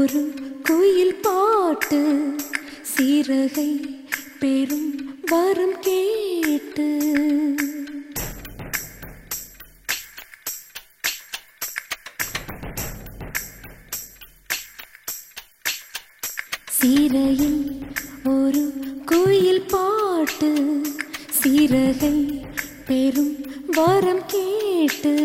ஒரு குயில் பாட்டு சீரகை பெரும் வரம் கேட்டு சீரையில் ஒரு குயில் பாட்டு சீரகை பெரும் வரம் கேட்டு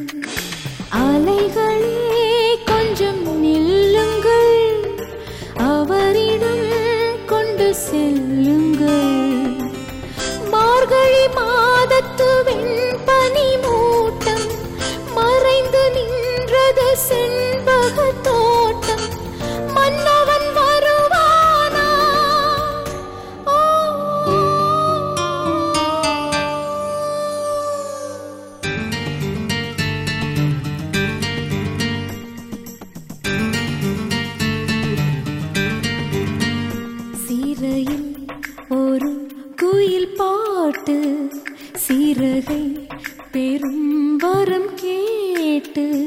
அலைகளே கொஞ்சம் நில்லுங்கள் அவரிடம் கொண்டு செல்லுங்கள் மார்கழி மாதத்து வெண்பனி மூட்டம் மறைந்து நின்றது செண்பக தோட்டம் மன்னவன் வருவானா ஓ சீரையில் ஒரு குயில் பாட்டு சீரகை பெரும் வரம் கேட்டு